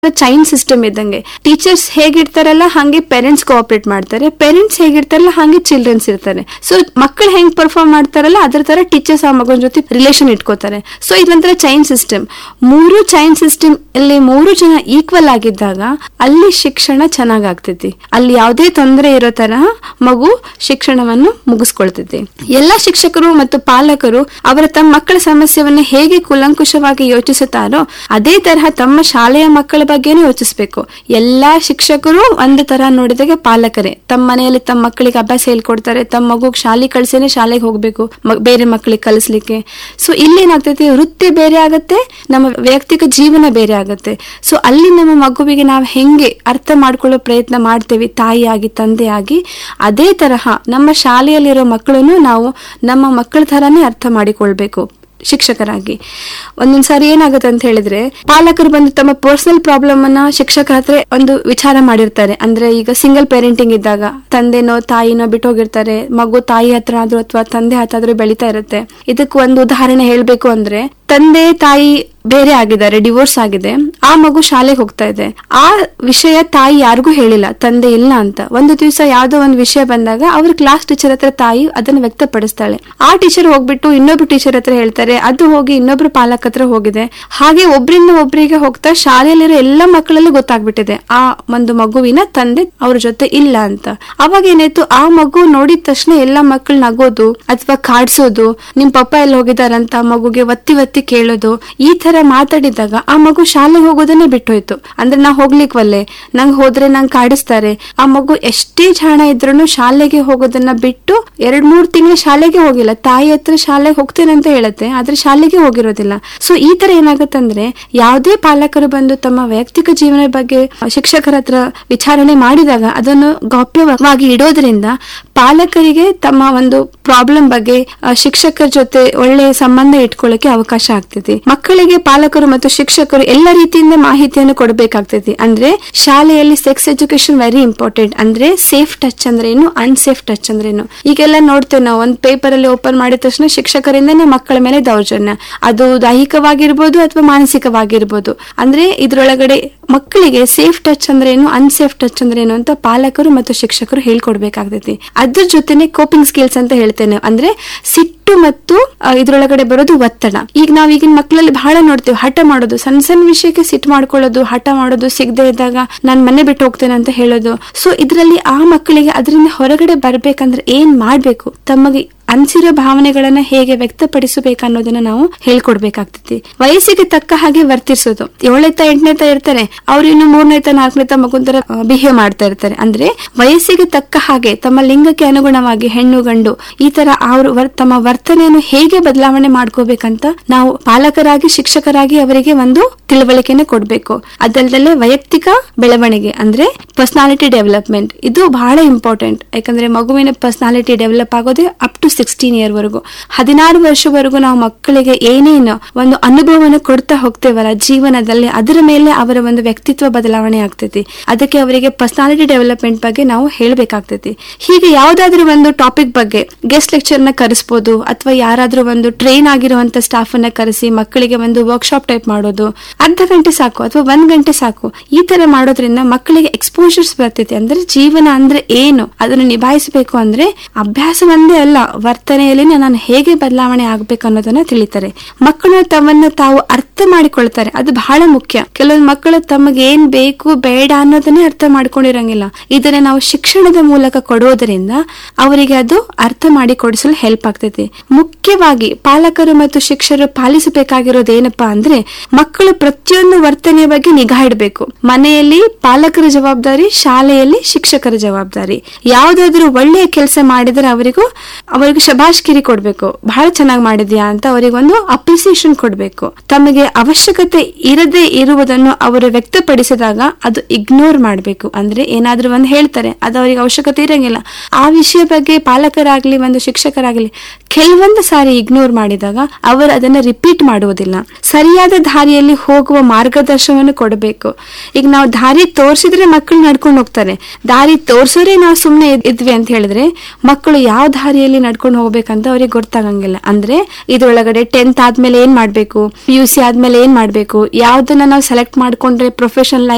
chain system ಇದ್ದಂಗೆ teachers ಹೇಗಿರ್ತಾರಲ್ಲ ಹಾಗೆ ಪೇರೆಂಟ್ಸ್ ಕೋಆಪರೇಟ್ ಮಾಡ್ತಾರೆ ಪೇರೆಂಟ್ಸ್ ಹೇಗಿರ್ತಾರಲ್ಲ ಹಾಗೆ ಚಿಲ್ಡ್ರನ್ಸ್ ಇರ್ತಾರೆ ಸೊ ಮಕ್ಕಳು ಹೆಂಗ್ ಪರ್ಫಾರ್ಮ್ ಮಾಡ್ತಾರಲ್ಲ ಅದ್ರ ತರ ಟೀಚರ್ಸ್ ಆ ಮಗನ ಜೊತೆ ರಿಲೇಷನ್ ಇಟ್ಕೋತಾರೆ ಸೊ ಇದೊಂಥರ ಚೈನ್ ಸಿಸ್ಟಮ್ ಮೂರು ಚೈನ್ ಸಿಸ್ಟಮ್ ಅಲ್ಲಿ ಮೂರು ಜನ ಈಕ್ವಲ್ ಆಗಿದ್ದಾಗ ಅಲ್ಲಿ ಶಿಕ್ಷಣ ಚೆನ್ನಾಗಾಗ್ತೈತಿ ಅಲ್ಲಿ ಯಾವುದೇ ತೊಂದರೆ ಇರೋ ತರ ಮಗು ಶಿಕ್ಷಣವನ್ನು ಮುಗಿಸ್ಕೊಳ್ತೈತಿ ಎಲ್ಲಾ ಶಿಕ್ಷಕರು ಮತ್ತು ಪಾಲಕರು ಅವರ ತಮ್ಮ ಮಕ್ಕಳ ಸಮಸ್ಯೆವನ್ನ ಹೇಗೆ ಕೂಲಂಕುಷವಾಗಿ ಯೋಚಿಸುತ್ತಾರೋ ಅದೇ ತರಹ ತಮ್ಮ ಶಾಲೆಯ ಮಕ್ಕಳ ಬಗ್ಗೆನೂ ಯೋಚಿಸಬೇಕು ಎಲ್ಲಾ ಶಿಕ್ಷಕರು ಒಂದೇ ತರ ನೋಡಿದಾಗ ಪಾಲಕರೇ ತಮ್ಮ ಮನೆಯಲ್ಲಿ ತಮ್ಮ ಮಕ್ಕಳಿಗೆ ಅಭ್ಯಾಸ ಹೇಳ್ಕೊಡ್ತಾರೆ ತಮ್ಮ ಮಗುಗ್ ಶಾಲೆ ಕಳ್ಸೇನೆ ಶಾಲೆಗೆ ಹೋಗ್ಬೇಕು ಮ- ಬೇರೆ ಮಕ್ಕಳಿಗೆ ಕಲಿಸ್ಲಿಕ್ಕೆ ಸೊ ಇಲ್ಲೇನಾಗ್ತೈತಿ ವೃತ್ತಿ ಬೇರೆ ಆಗತ್ತೆ ನಮ್ಮ ವೈಯಕ್ತಿಕ ಜೀವನ ಬೇರೆ ಆಗತ್ತೆ ಸೊ ಅಲ್ಲಿ ನಮ್ಮ ಮಗುವಿಗೆ ನಾವು ಹೆಂಗೆ ಅರ್ಥ ಮಾಡ್ಕೊಳ್ಳೋ ಪ್ರಯತ್ನ ಮಾಡ್ತೇವೆ ತಾಯಿಯಾಗಿ ತಂದೆಯಾಗಿ ಅದೇ ತರಹ ನಮ್ಮ ಶಾಲೆಯಲ್ಲಿರೋ ಮಕ್ಕಳನ್ನು ನಾವು ನಮ್ಮ ಮಕ್ಕಳ ತರಾನೇ ಅರ್ಥ ಮಾಡಿಕೊಳ್ಬೇಕು ಶಿಕ್ಷಕರಾಗಿ ಒಂದೊಂದ್ ಸಾರಿ ಏನಾಗುತ್ತೆ ಅಂತ ಹೇಳಿದ್ರೆ ಪಾಲಕರು ಬಂದು ತಮ್ಮ ಪರ್ಸನಲ್ ಪ್ರಾಬ್ಲಮ್ ಅನ್ನ ಶಿಕ್ಷಕರ ಹತ್ರ ಒಂದು ವಿಚಾರ ಮಾಡಿರ್ತಾರೆ ಅಂದ್ರೆ ಈಗ ಸಿಂಗಲ್ ಪೇರೆಂಟಿಂಗ್ ಇದ್ದಾಗ ತಂದೆನೋ ತಾಯಿನೋ ಬಿಟ್ಟೋಗಿರ್ತಾರೆ ಮಗು ತಾಯಿ ಹತ್ರ ಆದ್ರೂ ಅಥವಾ ತಂದೆ ಹತ್ರ ಆದ್ರೂ ಬೆಳಿತಾ ಇರುತ್ತೆ ಇದಕ್ಕೆ ಒಂದು ಉದಾಹರಣೆ ಹೇಳ್ಬೇಕು ಅಂದ್ರೆ ತಂದೆ ತಾಯಿ ಬೇರೆ ಆಗಿದ್ದಾರೆ ಡಿವೋರ್ಸ್ ಆಗಿದೆ ಆ ಮಗು ಶಾಲೆಗೆ ಹೋಗ್ತಾ ಇದೆ ಆ ವಿಷಯ ತಾಯಿ ಯಾರಿಗೂ ಹೇಳಿಲ್ಲ ತಂದೆ ಇಲ್ಲ ಅಂತ ಒಂದು ದಿವಸ ಯಾವ್ದೋ ಒಂದು ವಿಷಯ ಬಂದಾಗ ಅವ್ರ ಕ್ಲಾಸ್ ಟೀಚರ್ ಹತ್ರ ತಾಯಿ ಅದನ್ನ ವ್ಯಕ್ತಪಡಿಸ್ತಾಳೆ ಆ ಟೀಚರ್ ಹೋಗ್ಬಿಟ್ಟು ಇನ್ನೊಬ್ರು ಟೀಚರ್ ಹತ್ರ ಹೇಳ್ತಾರೆ ಅದು ಹೋಗಿ ಇನ್ನೊಬ್ರು ಪಾಲಕ ಹತ್ರ ಹೋಗಿದೆ ಹಾಗೆ ಒಬ್ರಿಂದ ಒಬ್ರಿಗೆ ಹೋಗ್ತಾ ಶಾಲೆಯಲ್ಲಿರೋ ಎಲ್ಲ ಮಕ್ಕಳಲ್ಲೂ ಗೊತ್ತಾಗ್ಬಿಟ್ಟಿದೆ ಆ ಒಂದು ಮಗುವಿನ ತಂದೆ ಅವ್ರ ಜೊತೆ ಇಲ್ಲ ಅಂತ ಅವಾಗ ಏನಾಯ್ತು ಆ ಮಗು ನೋಡಿದ ತಕ್ಷಣ ಎಲ್ಲ ಮಕ್ಕಳು ನಗೋದು ಅಥವಾ ಕಾಡ್ಸೋದು ನಿಮ್ ಪಪ್ಪ ಎಲ್ಲಿ ಹೋಗಿದಾರಂತ ಮಗುಗೆ ಒತ್ತಿ ಒತ್ತಿ ಕೇಳೋದು ಈ ತರ ಮಾತಾಡಿದಾಗ ಆ ಮಗು ಶಾಲೆಗೆ ಹೋಗೋದನ್ನೇ ಬಿಟ್ಟೋಯ್ತು ಅಂದ್ರೆ ನಾ ಹೋಗ್ಲಿಕ್ವಲ್ಲೆ ನಂಗ್ ಹೋದ್ರೆ ನಂಗ್ ಕಾಡಿಸ್ತಾರೆ ಆ ಮಗು ಎಷ್ಟೇ ಜಾಣ ಇದ್ರೂ ಶಾಲೆಗೆ ಹೋಗೋದನ್ನ ಬಿಟ್ಟು ಎರಡ್ ಮೂರ್ ತಿಂಗಳು ಶಾಲೆಗೆ ಹೋಗಿಲ್ಲ ತಾಯಿ ಹತ್ರ ಶಾಲೆಗೆ ಹೋಗ್ತೇನೆ ಅಂತ ಹೇಳುತ್ತೆ ಆದ್ರೆ ಶಾಲೆಗೆ ಹೋಗಿರೋದಿಲ್ಲ ಸೊ ಈ ತರ ಏನಾಗುತ್ತಂದ್ರೆ ಯಾವುದೇ ಪಾಲಕರು ಬಂದು ತಮ್ಮ ವೈಯಕ್ತಿಕ ಜೀವನ ಬಗ್ಗೆ ಶಿಕ್ಷಕರ ಹತ್ರ ವಿಚಾರಣೆ ಮಾಡಿದಾಗ ಅದನ್ನು ಗೌಪ್ಯವಾಗಿ ಇಡೋದ್ರಿಂದ ಪಾಲಕರಿಗೆ ತಮ್ಮ ಒಂದು ಪ್ರಾಬ್ಲಮ್ ಬಗ್ಗೆ ಆ, ಶಿಕ್ಷಕರ ಜೊತೆ ಒಳ್ಳೆಯ ಸಂಬಂಧ ಇಟ್ಕೊಳ್ಳಕ್ಕೆ ಅವಕಾಶ ಆಗ್ತೈತಿ ಮಕ್ಕಳಿಗೆ ಪಾಲಕರು ಮತ್ತು ಶಿಕ್ಷಕರು ಎಲ್ಲ ರೀತಿಯಿಂದ ಮಾಹಿತಿಯನ್ನು ಕೊಡಬೇಕಾಗ್ತೈತಿ ಅಂದ್ರೆ ಶಾಲೆಯಲ್ಲಿ ಸೆಕ್ಸ್ ಎಜುಕೇಶನ್ ವೆರಿ ಇಂಪಾರ್ಟೆಂಟ್ ಅಂದ್ರೆ ಸೇಫ್ ಟಚ್ ಅಂದ್ರೆ ಏನು ಅನ್ಸೇಫ್ ಟಚ್ ಅಂದ್ರೆ ಏನು ಈಗೆಲ್ಲ ನೋಡ್ತೇವೆ ನಾವು ಒಂದು ಪೇಪರ್ ಅಲ್ಲಿ ಓಪನ್ ಮಾಡಿದ ತಕ್ಷಣ ಶಿಕ್ಷಕರಿಂದನೇ ಮಕ್ಕಳ ಮೇಲೆ ದೌರ್ಜನ್ಯ ಅದು ದೈಹಿಕವಾಗಿರ್ಬೋದು ಅಥವಾ ಮಾನಸಿಕವಾಗಿರ್ಬೋದು ಅಂದ್ರೆ ಇದ್ರೊಳಗಡೆ ಮಕ್ಕಳಿಗೆ ಸೇಫ್ ಟಚ್ ಅಂದ್ರೆ ಏನು ಅನ್ಸೇಫ್ ಟಚ್ ಅಂದ್ರೆ ಏನು ಅಂತ ಪಾಲಕರು ಮತ್ತು ಶಿಕ್ಷಕರು ಹೇಳ್ಕೊಡ್ಬೇಕಾಗ್ತೈತಿ ಅದ್ರ ಜೊತೆನೆ ಕೋಪಿಂಗ್ ಸ್ಕಿಲ್ಸ್ ಅಂತ ಹೇಳ್ತೇನೆ ಅಂದ್ರೆ ಸಿಟ್ಟು ಮತ್ತು ಆ, ಇದ್ರೊಳಗಡೆ ಬರೋದು ಒತ್ತಡ ಈಗ ನಾವ್ ಈಗಿನ ಮಕ್ಕಳಲ್ಲಿ ಬಹಳ ನೋಡ್ತೀವಿ ಹಠ ಮಾಡೋದು ಸಣ್ಣ ಸಣ್ಣ ವಿಷಯಕ್ಕೆ ಸಿಟ್ಟು ಮಾಡ್ಕೊಳ್ಳೋದು ಹಠ ಮಾಡೋದು ಸಿಗದೆ ಇದ್ದಾಗ ನಾನ್ ಮನೆ ಬಿಟ್ಟು ಹೋಗ್ತೇನೆ ಅಂತ ಹೇಳೋದು ಸೊ ಇದ್ರಲ್ಲಿ ಆ ಮಕ್ಕಳಿಗೆ ಅದರಿಂದ ಹೊರಗಡೆ ಬರ್ಬೇಕಂದ್ರೆ ಏನ್ ಮಾಡ್ಬೇಕು ತಮಗೆ ಅನ್ಸಿರೋ ಭಾವನೆಗಳನ್ನ ಹೇಗೆ ವ್ಯಕ್ತಪಡಿಸಬೇಕು ಅನ್ನೋದನ್ನ ನಾವು ಹೇಳ್ಕೊಡ್ಬೇಕಾಗ್ತೈತಿ ವಯಸ್ಸಿಗೆ ತಕ್ಕ ಹಾಗೆ ವರ್ತಿಸೋದು ಏಳನೇತ ಎಂಟನೇತ ಇರ್ತಾರೆ ಅವ್ರು ಇನ್ನು ಮೂರನೇತ ನಾಲ್ಕನೇತ ಮಗುನ್ ತರ ಬಿಹೇವ್ ಮಾಡ್ತಾ ಇರ್ತಾರೆ ಅಂದ್ರೆ ವಯಸ್ಸಿಗೆ ತಕ್ಕ ಹಾಗೆ ತಮ್ಮ ಲಿಂಗಕ್ಕೆ ಅನುಗುಣವಾಗಿ ಹೆಣ್ಣು ಗಂಡು ಈ ತರ ಅವರು ವರ್- ತಮ್ಮ ವರ್ತನೆಯನ್ನು ಹೇಗೆ ಬದಲಾವಣೆ ಮಾಡ್ಕೋಬೇಕಂತ ನಾವು ಪಾಲಕರಾಗಿ ಶಿಕ್ಷಕರಾಗಿ ಅವರಿಗೆ ಒಂದು ತಿಳುವಳಿಕೆನ ಕೊಡ್ಬೇಕು ಅದಲ್ಲದೆ ವೈಯಕ್ತಿಕ ಬೆಳವಣಿಗೆ ಅಂದ್ರೆ ಪರ್ಸನಾಲಿಟಿ ಡೆವಲಪ್ಮೆಂಟ್ ಇದು ಬಹಳ ಇಂಪಾರ್ಟೆಂಟ್ ಯಾಕಂದ್ರೆ ಮಗುವಿನ ಪರ್ಸನಾಲಿಟಿ ಡೆವಲಪ್ ಆಗೋದೇ ಅಪ್ ಟು ಸಿಕ್ಸ್ಟೀನ್ ಇಯರ್ ವರೆಗೂ ಹದಿನಾರು ವರ್ಷವರೆಗೂ ನಾವು ಮಕ್ಕಳಿಗೆ ಏನೇನು ಒಂದು ಅನುಭವವನ್ನು ಕೊಡ್ತಾ ಹೋಗ್ತೇವಲ್ಲ ಜೀವನದಲ್ಲಿ ಅದರ ಮೇಲೆ ಅವರ ಒಂದು ವ್ಯಕ್ತಿತ್ವ ಬದಲಾವಣೆ ಆಗ್ತೈತಿ ಅದಕ್ಕೆ ಅವರಿಗೆ ಪರ್ಸನಾಲಿಟಿ ಡೆವಲಪ್ಮೆಂಟ್ ಬಗ್ಗೆ ನಾವು ಹೇಳ್ಬೇಕಾಗ್ತೈತಿ ಹೀಗೆ ಯಾವ್ದಾದ್ರು ಒಂದು ಟಾಪಿಕ್ ಬಗ್ಗೆ ಗೆಸ್ಟ್ ಲೆಕ್ಚರ್ ನ ಕರೆಸ್ಬೋದು ಅಥವಾ ಯಾರಾದ್ರೂ ಒಂದು ಟ್ರೈನ್ ಆಗಿರುವಂತ ಸ್ಟಾಫ್ ಅನ್ನ ಕರೆಸಿ ಮಕ್ಕಳಿಗೆ ಒಂದು ವರ್ಕ್ಶಾಪ್ ಟೈಪ್ ಮಾಡೋದು ಅರ್ಧ ಗಂಟೆ ಸಾಕು ಅಥವಾ ಒಂದ್ ಗಂಟೆ ಸಾಕು ಈ ತರ ಮಾಡೋದ್ರಿಂದ ಮಕ್ಕಳಿಗೆ ಎಕ್ಸ್ಪೋಜರ್ಸ್ ಬರ್ತೈತಿ ಅಂದ್ರೆ ಜೀವನ ಅಂದ್ರೆ ಏನು ಅದನ್ನು ನಿಭಾಯಿಸಬೇಕು ಅಂದ್ರೆ ಅಭ್ಯಾಸ ಒಂದೇ ಅಲ್ಲ ವರ್ತನೆಯಲ್ಲಿ ನಾನು ಹೇಗೆ ಬದಲಾವಣೆ ಆಗ್ಬೇಕು ಅನ್ನೋದನ್ನ ತಿಳಿತಾರೆ ಮಕ್ಕಳು ತಮ್ಮನ್ನ ತಾವು ಅರ್ಥ ಮಾಡಿಕೊಳ್ತಾರೆ ಅದು ಬಹಳ ಮುಖ್ಯ ಕೆಲವೊಂದು ಮಕ್ಕಳು ತಮಗೆ ಏನ್ ಬೇಕು ಬೇಡ ಅನ್ನೋದನ್ನೇ ಅರ್ಥ ಮಾಡ್ಕೊಂಡಿರಂಗಿಲ್ಲ ಇದನ್ನ ನಾವು ಶಿಕ್ಷಣದ ಮೂಲಕ ಕೊಡೋದರಿಂದ ಅವರಿಗೆ ಅದು ಅರ್ಥ ಮಾಡಿ ಕೊಡಿಸಲು ಹೆಲ್ಪ್ ಆಗ್ತೈತಿ ಮುಖ್ಯವಾಗಿ ಪಾಲಕರು ಮತ್ತು ಶಿಕ್ಷಕರು ಪಾಲಿಸಬೇಕಾಗಿರೋದು ಏನಪ್ಪಾ ಅಂದ್ರೆ ಮಕ್ಕಳು ಪ್ರತಿಯೊಂದು ವರ್ತನೆಯ ಬಗ್ಗೆ ನಿಗಾ ಇಡಬೇಕು ಮನೆಯಲ್ಲಿ ಪಾಲಕರ ಜವಾಬ್ದಾರಿ ಶಾಲೆಯಲ್ಲಿ ಶಿಕ್ಷಕರ ಜವಾಬ್ದಾರಿ ಯಾವ್ದಾದ್ರು ಒಳ್ಳೆಯ ಕೆಲಸ ಮಾಡಿದರೆ ಅವರಿಗೂ ಅವರಿಗೆ ಶಬಾಷ್ಗಿರಿ ಕೊಡ್ಬೇಕು ಬಹಳ ಚೆನ್ನಾಗಿ ಮಾಡಿದ್ಯಾ ಅಂತ ಅವರಿಗೆ ಒಂದು ಅಪ್ರಿಸಿಯೇಷನ್ ಕೊಡ್ಬೇಕು ತಮಗೆ ಅವಶ್ಯಕತೆ ಇರದೇ ಇರುವುದನ್ನು ಅವರು ವ್ಯಕ್ತಪಡಿಸಿದಾಗ ಅದು ಇಗ್ನೋರ್ ಮಾಡಬೇಕು ಅಂದ್ರೆ ಏನಾದ್ರೂ ಒಂದು ಹೇಳ್ತಾರೆ ಅದು ಅವರಿಗೆ ಅವಶ್ಯಕತೆ ಇರಂಗಿಲ್ಲ ಆ ವಿಷಯ ಬಗ್ಗೆ ಪಾಲಕರಾಗ್ಲಿ ಒಂದು ಶಿಕ್ಷಕರಾಗ್ಲಿ ಕೆಲವೊಂದು ಸಾರಿ ಇಗ್ನೋರ್ ಮಾಡಿದಾಗ ಅವರು ಅದನ್ನ ರಿಪೀಟ್ ಮಾಡುವುದಿಲ್ಲ ಸರಿಯಾದ ದಾರಿಯಲ್ಲಿ ಹೋಗುವ ಮಾರ್ಗದರ್ಶನವನ್ನು ಕೊಡಬೇಕು ಈಗ ನಾವು ದಾರಿ ತೋರಿಸಿದ್ರೆ ಮಕ್ಕಳು ನಡ್ಕೊಂಡು ಹೋಗ್ತಾರೆ ದಾರಿ ತೋರ್ಸೋರೆ ನಾವು ಸುಮ್ಮನೆ ಇದ್ವಿ ಅಂತ ಹೇಳಿದ್ರೆ ಮಕ್ಕಳು ಯಾವ ದಾರಿಯಲ್ಲಿ ನಡ್ಕೊಂಡು ಹೋಗ್ಬೇಕಂತ ಅವ್ರಿಗೆ ಗೊತ್ತಾಗಂಗಿಲ್ಲ ಅಂದ್ರೆ ಇದ್ರೊಳಗಡೆ ಟೆಂತ್ ಆದ್ಮೇಲೆ ಏನ್ ಮಾಡ್ಬೇಕು ಪಿ ಯು ಸಿ ಆದ್ಮೇಲೆ ಏನ್ ಮಾಡ್ಬೇಕು ಯಾವ್ದನ್ನ ನಾವು ಸೆಲೆಕ್ಟ್ ಮಾಡ್ಕೊಂಡ್ರೆ ಪ್ರೊಫೆಷನಲ್